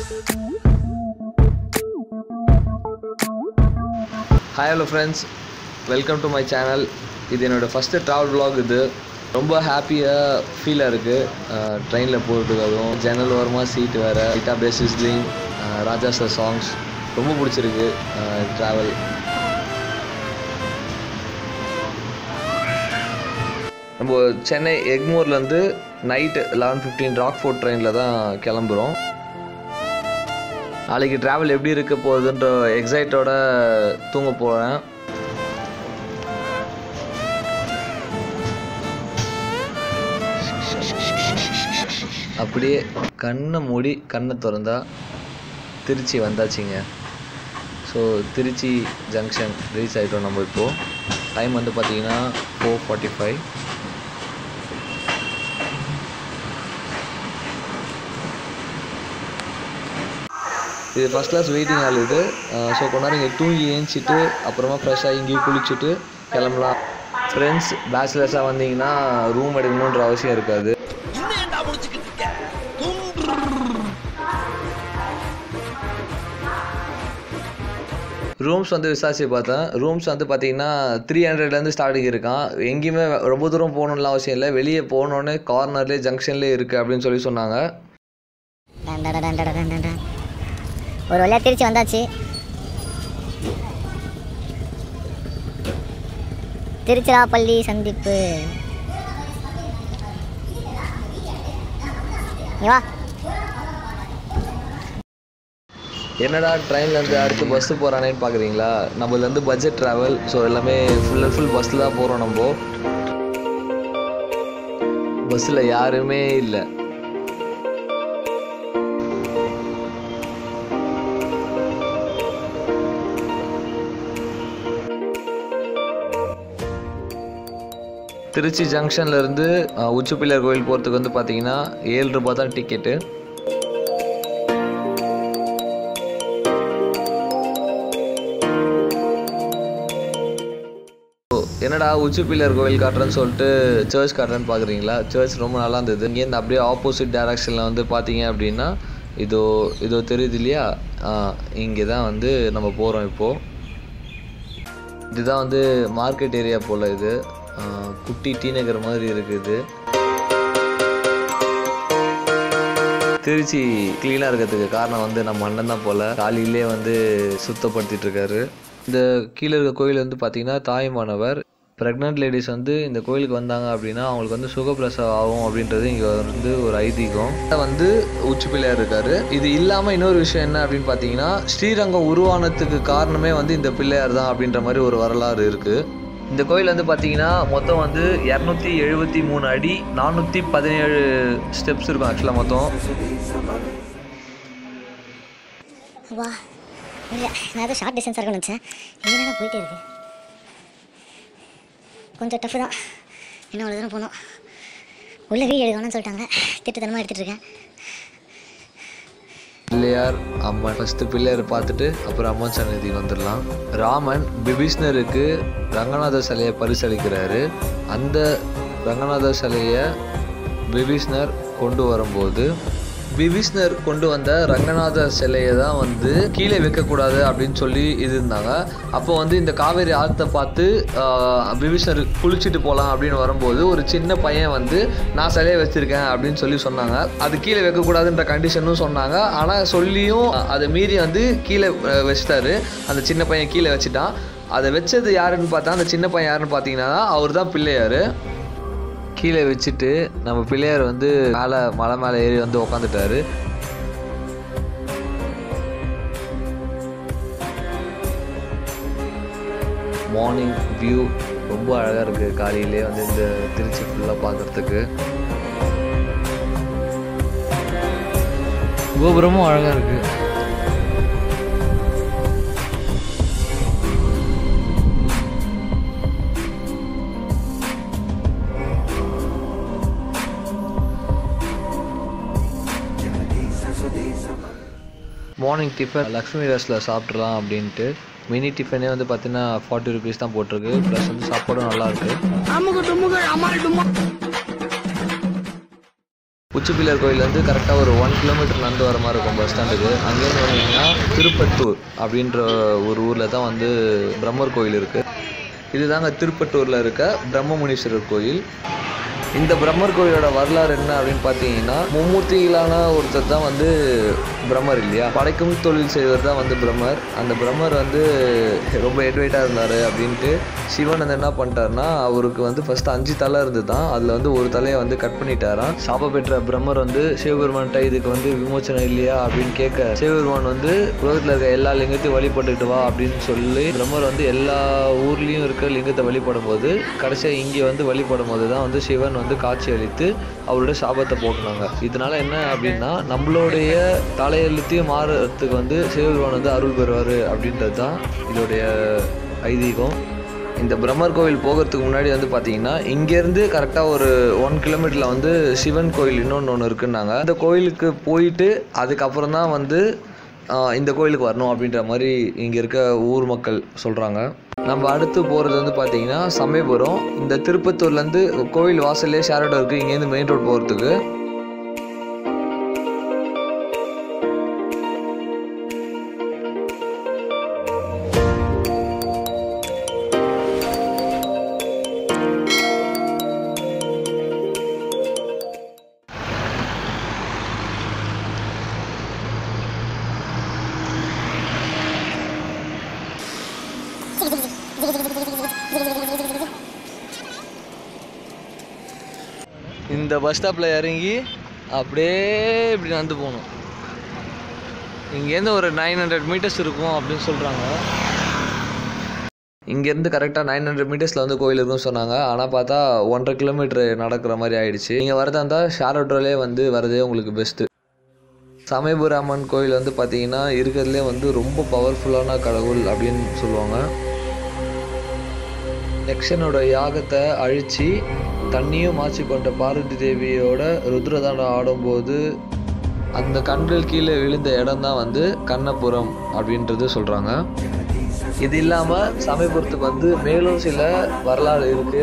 Hi hello friends welcome to my channel இது என்னோடய first travel vlog இது ரொம்ப ஹாப்பியாக ஃபீலாக இருக்குது ட்ரெயினில் போகிறதுக்கு அதுவும் ஜன்னல் ஓரமாக சீட்டு வேறு லைட்டாக அப்படியே சிஸ்லிங் ராஜா சார் சாங்ஸ் ரொம்ப பிடிச்சிருக்கு ட்ராவல் நம்ம சென்னை எக்மோர்லேருந்து night eleven fifteen rock fort ட்ரெயினில் தான் கிளம்புறோம் நாளைக்கு ட்ராவல் எப்படி இருக்க போகுதுன்ற எக்ஸைட்டோட தூங்க போகிறேன் அப்படியே கண்ணை மூடி கண்ணை திறந்தா திருச்சி வந்தாச்சுங்க ஸோ திருச்சி ஜங்ஷன் ரீச் ஆகிட்டோம் நம்ம இப்போது டைம் வந்து பார்த்தீங்கன்னா ஃபோர் ஃபார்ட்டி ஃபைவ் இது ஃபஸ்ட் கிளாஸ் வெயிட்டிங் ஹால் இது ஸோ கொஞ்ச நேரம் இங்கே தூங்கி ஏஞ்சிட்டு அப்புறமா ஃப்ரெஷ்ஷாக இங்கேயும் குளிச்சுட்டு கிளம்பலாம் ஃப்ரெண்ட்ஸ் பேச்சுலர்ஸாக வந்தீங்கன்னா ரூம் எடுக்கணுன்ற அவசியம் இருக்காது ரூம்ஸ் வந்து விசாரிச்சு பார்த்தேன் ரூம்ஸ் வந்து பார்த்தீங்கன்னா த்ரீ ஹண்ட்ரட்லேருந்து ஸ்டார்டிங் இருக்கான் எங்கேயுமே ரொம்ப தூரம் போகணும்லாம் அவசியம் இல்லை வெளியே போகணுன்னு கார்னர்லேயே ஜங்ஷன்லேயே இருக்குது அப்படின்னு சொல்லி சொன்னாங்க டன் டன் டன் டன் டன் டன் டன். ஒரு வழியாக திருச்சி வந்தாச்சு திருச்சிராப்பள்ளி சந்திப்பு நீ வா என்னடா ட்ரெயின்லேருந்து அடுத்து பஸ்ஸு போகிறானேன்னு பார்க்குறீங்களா நம்மளது பட்ஜெட் ட்ராவல் ஸோ எல்லாமே ஃபுல் அண்ட் ஃபுல் பஸ்ஸில் தான் போகிறோம் நம்ம பஸ்ஸில் யாருமே இல்லை திருச்சி ஜங்ஷன்ல இருந்து அஹ், உச்சிப்பிள்ளையார் கோயில் போகிறதுக்கு வந்து பார்த்தீங்கன்னா ஏழு ரூபாய் தான் டிக்கெட்டு என்னடா உச்சிப்பிள்ளையார் கோயில் காட்டுறேன்னு சொல்லிட்டு சர்ச் காட்டுறேன்னு பார்க்குறீங்களா சர்ச் ரொம்ப நல்லா இருந்தது இங்கேருந்து அப்படியே ஆப்போசிட் டைரக்ஷனில் வந்து பார்த்தீங்க அப்படின்னா இதோ இதோ தெரியுது இல்லையா இங்கே தான் வந்து நம்ம போகிறோம் இப்போது இதுதான் வந்து மார்க்கெட் ஏரியா போல் இது ஆ, குட்டி டி நகர் மாதிரி இருக்குது திருச்சி க்ளீனாக இருக்கிறதுக்கு காரணம் வந்து நம்ம அண்ணன் தான் போல் காலையிலே வந்து சுத்தப்படுத்திட்டு இருக்காரு இந்த கீழே இருக்க கோயில் வந்து பார்த்தீங்கன்னா தாயுமானவர் ப்ரெக்னென்ட் லேடிஸ் வந்து இந்த கோயிலுக்கு வந்தாங்க அப்படின்னா அவங்களுக்கு வந்து சுகப்பிரசவம் ஆகும் அப்படின்றது இங்கே வந்து ஒரு ஐதீகம் இங்க வந்து உச்சி பிள்ளையார் இருக்காரு இது இல்லாமல் இன்னொரு விஷயம் என்ன அப்படின்னு பார்த்தீங்கன்னா ஸ்ரீரங்கம் உருவானதுக்கு காரணமே வந்து இந்த பிள்ளையார் தான் அப்படின்ற மாதிரி ஒரு வரலாறு இருக்குது இந்த கோயில் வந்து பார்த்தீங்கன்னா மொத்தம் வந்து இரநூத்தி எழுபத்தி மூணு அடி நானூற்றி பதினேழு ஸ்டெப்ஸ் இருக்கும் ஆக்சுவலாக மொத்தம் வா இல்லை நான் ஏதோ ஷார்ட் டிஸ்டன்ஸாக இருக்கும்னு நினச்சேன் என்ன போயிட்டே இருக்கு கொஞ்சம் டஃப் தான் இன்னும் அவ்வளோ தூரம் போகணும் உள்ள வீடியோ எடுக்கணும்னு சொல்லிட்டாங்க திட்டத்தனமாக எடுத்துகிட்டு இருக்கேன் பிள்ளையார் அம்மன் ஃபஸ்ட்டு பிள்ளையார் பார்த்துட்டு அப்புறம் அம்மன் சன்னதிக்கு வந்துடலாம் ராமன் பிபீஷ்ணருக்கு ரங்கநாதர் சிலையை பரிசளிக்கிறாரு அந்த ரங்கநாதர் சிலையை பிபீஷ்ணர் கொண்டு வரும்போது பிபீஷ்ணர் கொண்டு வந்த ரங்கநாதர் சிலையை தான் வந்து கீழே வைக்கக்கூடாது அப்படின்னு சொல்லி இது இருந்தாங்க அப்போ வந்து இந்த காவேரி ஆற்றை பார்த்து ஆஹ், பிபீஷ்ணர் குளிச்சுட்டு போகலாம் அப்படின்னு வரும்போது ஒரு சின்ன பையன் வந்து நான் சிலையை வச்சுருக்கேன் அப்படின்னு சொல்லி சொன்னாங்க அது கீழே வைக்கக்கூடாதுன்ற கண்டிஷனும் சொன்னாங்க ஆனால் சொல்லியும் அதை மீறி வந்து கீழே அஹ், வச்சிட்டாரு அந்த சின்ன பையன் கீழே வச்சுட்டான் அதை வச்சது யாருன்னு பார்த்தா அந்த சின்ன பையன் யாருன்னு பார்த்தீங்கன்னா அவர் தான் பிள்ளையார் கீழே வச்சுட்டு நம்ம பிள்ளையார் வந்து மேலே மலை மேலே ஏறி வந்து உக்காந்துட்டாரு மார்னிங் வியூ ரொம்ப அழகாக இருக்குது காலையிலே வந்து இந்த திருச்சி ஃபுல்லாக பார்க்குறதுக்கு கோபுரமும் அழகாக இருக்குது மார்னிங் டிஃபன் லக்ஷ்மி ரஸில் சாப்பிட்றலாம் அப்படின்ட்டு மினி டிஃபனே வந்து பார்த்தீங்கன்னா ஃபார்ட்டி ருபீஸ் தான் போட்டிருக்கு ப்ளஸ் வந்து சாப்பாடும் நல்லா இருக்கு உச்சிப்பிள்ளையார் கோயிலேருந்து கரெக்டாக ஒரு ஒன் கிலோமீட்டர் நடந்து வர மாதிரி இருக்கும் பஸ் ஸ்டாண்டுக்கு அங்கேருந்து வந்தீங்கன்னா திருப்பத்தூர் அப்படின்ற ஒரு ஊரில் தான் வந்து பிரம்மர் கோயில் இருக்குது இதுதாங்க திருப்பத்தூரில் இருக்க பிரம்மமுனீஸ்வரர் கோயில் இந்த பிரம்மர் கோயிலோட வரலாறு என்ன அப்படின்னு பார்த்தீங்கன்னா மும்மூர்த்திகளான ஒருத்தர் தான் வந்து பிரம்மர் இல்லையா படைக்கும் தொழில் செய்வர் தான் வந்து பிரம்மர் அந்த பிரம்மர் வந்து ரொம்ப ஹெட்வெயிட்டாக இருந்தார் அப்படின்ட்டு சிவன் வந்து என்ன பண்ணிட்டாருன்னா அவருக்கு வந்து ஃபர்ஸ்ட் அஞ்சு தலை இருந்து தான் அதில் வந்து ஒரு தலையை வந்து கட் பண்ணிட்டாராம் சாப பெற்ற பிரம்மர் வந்து சிவபெருமான்கிட்ட இதுக்கு வந்து விமோச்சனம் இல்லையா அப்படின்னு கேட்க சிவபெருமான் வந்து உலகத்தில் இருக்க எல்லா லிங்கத்தையும் வழிபட்டுட்டு வா அப்படின்னு சொல்லி பிரம்மர் வந்து எல்லா ஊர்லேயும் இருக்க லிங்கத்தை வழிபடும் போது கடைசியாக இங்கே வந்து வழிபடும் போது தான் வந்து சிவன் வந்து காட்சி அளித்து அவரோட சாபத்தை போட்டுனாங்க இதனால என்ன அப்படின்னா நம்மளுடைய தலையெழுத்தையும் மாறுறதுக்கு வந்து சிவபெருமான் வந்து அருள் பெறுவார் அப்படின்றது தான் இதோடைய ஐதீகம் இந்த பிரம்மர் கோவில் போகிறதுக்கு முன்னாடி வந்து பார்த்தீங்கன்னா இங்கேருந்து கரெக்டாக ஒரு ஒன் கிலோமீட்டரில் வந்து சிவன் கோயில் இன்னொன்று ஒன்று இருக்குன்னாங்க அந்த கோயிலுக்கு போயிட்டு அதுக்கப்புறம் தான் வந்து ஆஹ், இந்த கோயிலுக்கு வரணும் அப்படின்ற மாதிரி இங்கே இருக்க ஊர் மக்கள் சொல்கிறாங்க நம்ம அடுத்து போகிறது வந்து பார்த்தீங்கன்னா சமயபுரம் இந்த திருப்பத்தூர்லேருந்து கோயில் வாசல்லே ஷேரோட இருக்குது இங்கேருந்து மெயின் ரோட் போகிறதுக்கு இந்த பஸ் ஸ்டாப்பில் இறங்கி அப்படியே இப்படி நடந்து போகணும் இங்கேருந்து ஒரு நைன் ஹண்ட்ரட் மீட்டர்ஸ் இருக்கும் அப்படின்னு சொல்கிறாங்க இங்கேருந்து கரெக்டாக நைன் ஹண்ட்ரட் மீட்டர்ஸில் வந்து கோயில் இருக்குன்னு சொன்னாங்க ஆனால் பார்த்தா ஒன்றரை கிலோமீட்டர் நடக்கிற மாதிரி ஆயிடுச்சு நீங்கள் வரதா இருந்தால் ஷேர் ஆட்டோலே வந்து வரதே உங்களுக்கு பெஸ்ட்டு சமயபுர அம்மன் கோயில் வந்து பார்த்தீங்கன்னா இருக்கிறதுலே வந்து ரொம்ப பவர்ஃபுல்லான கடவுள் அப்படின்னு சொல்லுவாங்க யக்ஷனோட யாகத்தை அழித்து தண்ணியும் மாற்றி கொண்ட பார்வதி தேவியோட ருத்ரதாண்டம் ஆடும்போது அந்த கண்கள் கீழே விழுந்த இடம் தான் வந்து கண்ணபுரம் அப்படின்றது சொல்கிறாங்க இது இல்லாமல் சமயபுரத்துக்கு வந்து மேலும் சில வரலாறு இருக்குது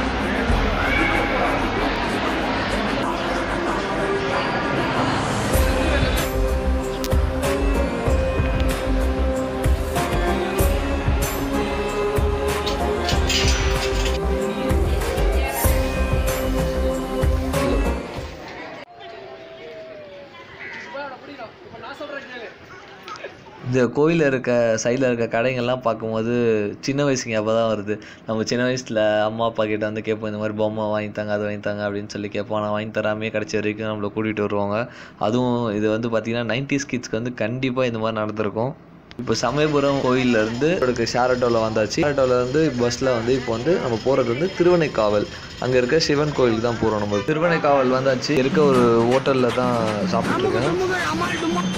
இந்த கோயிலில் இருக்க சைடில் இருக்க கடைங்கள்லாம் பார்க்கும்போது சின்ன வயசுக்கு அப்போ தான் வருது நம்ம சின்ன வயசில் அம்மா அப்பா கிட்ட வந்து கேட்போம் இந்த மாதிரி பொம்மை வாங்கி தாங்க அது வாங்கி தாங்க அப்படின்னு சொல்லி கேட்போம் ஆனால் வாங்கி தராமே கடைசி வரைக்கும் நம்மளை கூட்டிகிட்டு வருவாங்க அதுவும் இது வந்து பார்த்திங்கன்னா நைன்டிஸ் கிட்ஸ்க்கு வந்து கண்டிப்பாக இந்த மாதிரி நடந்திருக்கும் இப்போ சமயபுரம் கோயில்ல இருந்து உங்களுக்கு ஷேர் ஆட்டோவில் வந்தாச்சு ஷேர் ஆட்டோவில் இருந்து பஸ்ஸில் வந்து இப்போ வந்து நம்ம போகிறது வந்து திருவனைக்காவல் அங்கே இருக்க சிவன் கோயிலுக்கு தான் போகிறோம் நம்ம திருவனைக்காவல் வந்தாச்சு இருக்க ஒரு ஹோட்டலில் தான் சாப்பிட்டுருக்கேன்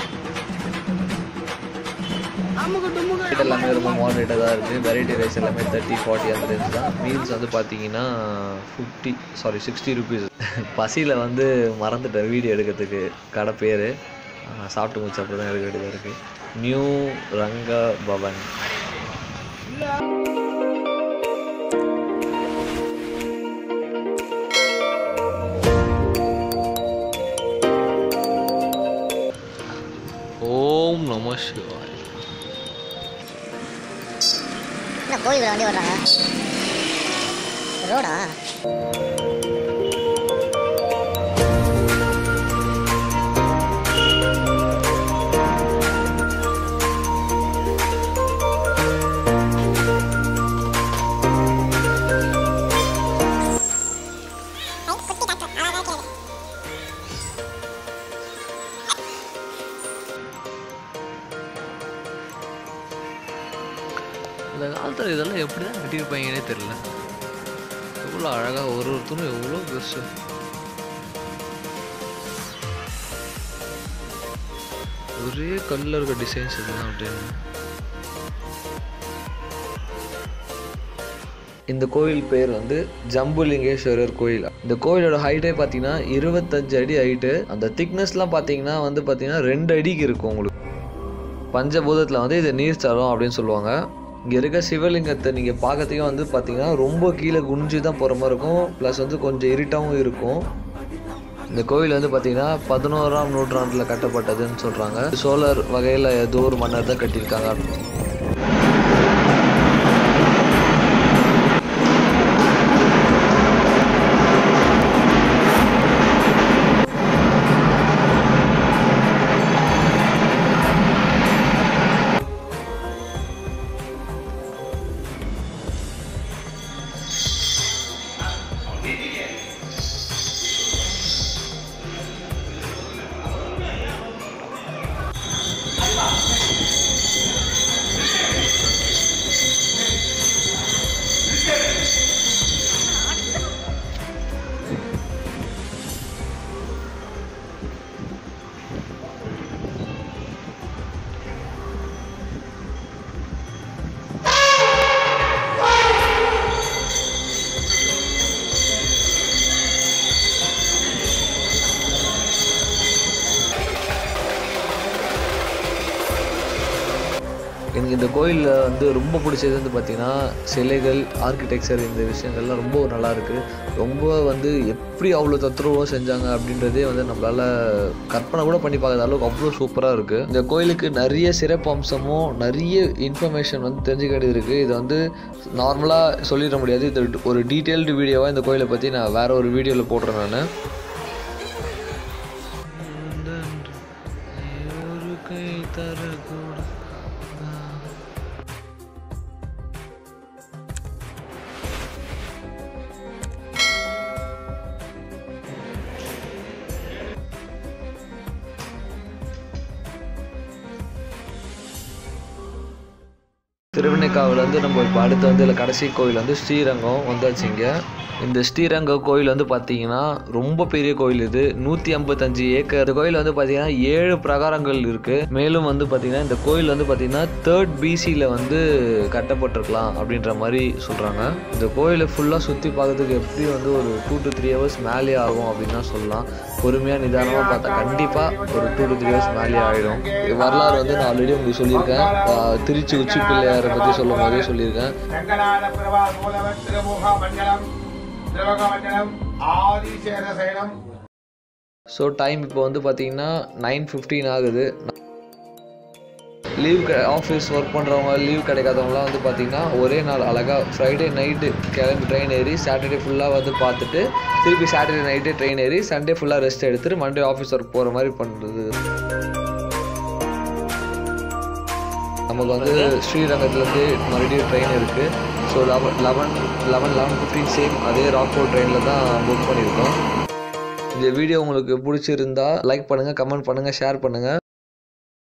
ரேட் எல்லாமே ரொம்ப மாடரேட்டாக தான் இருக்குது வெரைட்டி ரைஸ் எல்லாமே தேர்ட்டி ஃபார்ட்டி அந்த ரேஞ்ச் தான் மீல்ஸ் வந்து பார்த்தீங்கன்னா ஃபிஃப்டி சாரி சிக்ஸ்டி ருபீஸ் பசியில் வந்து மறந்துட்டேன் வீடியோ எடுக்கிறதுக்கு கடை பேர் சாப்பிட்டு முடிச்ச அப்புறம் தான் எடுக்க வேண்டியதாக இருக்குது நியூ ரங்க பவன் ஓம் நம சிவாய் என்ன கோயிலுக்கு வண்டி ஓடுறாங்க ரோடா இந்த காலத்தில் இதெல்லாம் எப்படி தான் கட்டியிருப்பாங்கன்னே தெரில எவ்வளோ அழகாக ஒரு ஒருத்தரும் எவ்வளோ பெருசு ஒரே கல்லில் இருக்க டிசைன்ஸ் இதெல்லாம் அப்படின்னு இந்த கோயில் பேர் வந்து ஜம்புலிங்கேஸ்வரர் கோயில் இந்த கோயிலோட ஹைட்டே பார்த்தீங்கன்னா இருபத்தஞ்சு அடி ஹைட்டு அந்த திக்னஸ்லாம் பார்த்தீங்கன்னா வந்து பார்த்தீங்கன்னா ரெண்டு அடிக்கு இருக்கும் உங்களுக்கு பஞ்சபூதத்தில் வந்து இது நீர் சரம் அப்படின்னு சொல்லுவாங்க இங்கே இருக்க சிவலிங்கத்தை நீங்கள் பார்க்கறதுக்கே வந்து பார்த்தீங்கன்னா ரொம்ப கீழே குனிஞ்சு தான் போகிற மாதிரி இருக்கும் ப்ளஸ் வந்து கொஞ்சம் இருட்டாகவும் இருக்கும் இந்த கோவில் வந்து பார்த்தீங்கன்னா பதினோராம் நூற்றாண்டில் கட்டப்பட்டதுன்னு சொல்கிறாங்க சோழர் வகையில் ஏதோ ஒரு மன்னர் தான் கட்டியிருக்காங்க எனக்கு இந்த கோயிலில் வந்து ரொம்ப பிடிச்சது வந்து பார்த்திங்கன்னா சிலைகள் ஆர்கிடெக்சர் இந்த விஷயங்கள்லாம் ரொம்ப நல்லா இருக்குது ரொம்ப வந்து எப்படி அவ்வளோ தத்ரூபம் செஞ்சாங்க அப்படின்றதே வந்து நம்மளால் கற்பனை கூட பண்ணி பார்க்காத அளவுக்கு அவ்வளோ சூப்பராக இருக்குது இந்த கோயிலுக்கு நிறைய சிறப்பு அம்சமும் நிறைய இன்ஃபர்மேஷன் வந்து தெரிஞ்சுக்கிட்டு இருக்குது இது வந்து நார்மலாக சொல்லிட முடியாது இது ஒரு டீட்டெயில்டு வீடியோவாக இந்த கோயிலை பற்றி நான் வேறு ஒரு வீடியோவில் போடுறேன் நான் ஒரு கை தரக்கூட திருவண்ணைக்காவில் வந்து நம்ம இப்போ அடுத்து வந்து இதில் கடைசி கோயில் வந்து ஸ்ரீரங்கம் வந்தாச்சுங்க இந்த ஸ்ரீரங்கம் கோயில் வந்து பார்த்தீங்கன்னா ரொம்ப பெரிய கோயில் இது நூற்றி ஐம்பத்தஞ்சு ஏக்கர் இந்த கோயில் வந்து பார்த்தீங்கன்னா ஏழு பிரகாரங்கள் இருக்குது மேலும் வந்து பார்த்தீங்கன்னா இந்த கோயில் வந்து பார்த்தீங்கன்னா தேர்ட் பிசியில் வந்து கட்டப்பட்டிருக்கலாம் அப்படின்ற மாதிரி சொல்கிறாங்க இந்த கோயிலை ஃபுல்லாக சுற்றி பார்க்கறதுக்கு எப்படி வந்து ஒரு டூ டு த்ரீ ஹவர்ஸ் மேலே ஆகும் அப்படின்னு தான் சொல்லலாம் பொறுமையாக நிதானமாக பார்த்தா கண்டிப்பாக ஒரு டூ டு த்ரீ ஹவர்ஸ் மேலே ஆகிடும் வரலாறு வந்து நான் ஆல்ரெடி உங்களுக்கு சொல்லியிருக்கேன் ஆஹ் திருச்சி உச்சி பிள்ளையாரை பற்றி சொல்லும் போதே சொல்லியிருக்கேன் ரங்கநாத பிரபா மூலவர் திருமுக மண்டலம் திரவக மண்டலம் ஆதிசேரசேனம் ஸோ டைம் இப்போ வந்து பார்த்தீங்கன்னா நைன் ஃபிஃப்டீன் ஆகுது லீவ் ஆஃபீஸ் ஒர்க் பண்ணுறவங்க லீவ் கிடைக்காதவங்களாம் வந்து பார்த்தீங்கன்னா ஒரே நாள் அழகாக ஃப்ரைடே நைட்டு கிளம்பி ட்ரெயின் ஏறி சாட்டர்டே ஃபுல்லாக வந்து பார்த்துட்டு திருப்பி சாட்டர்டே நைட்டு ட்ரெயின் ஏறி சண்டே ஃபுல்லாக ரெஸ்ட் எடுத்துட்டு மண்டே ஆஃபீஸ் ஒர்க் போகிற மாதிரி பண்ணுறது நமக்கு வந்து ஸ்ரீரங்கத்துலேருந்து மறுபடியும் ட்ரெயின் இருக்குது so eleven eleven eleven eleven fifteen same அதே ராக்போர்ட் ட்ரெயினில் தான் புக் பண்ணியிருக்கோம் இந்த வீடியோ உங்களுக்கு பிடிச்சிருந்தா லைக் பண்ணுங்கள் கமெண்ட் பண்ணுங்கள் ஷேர் பண்ணுங்கள்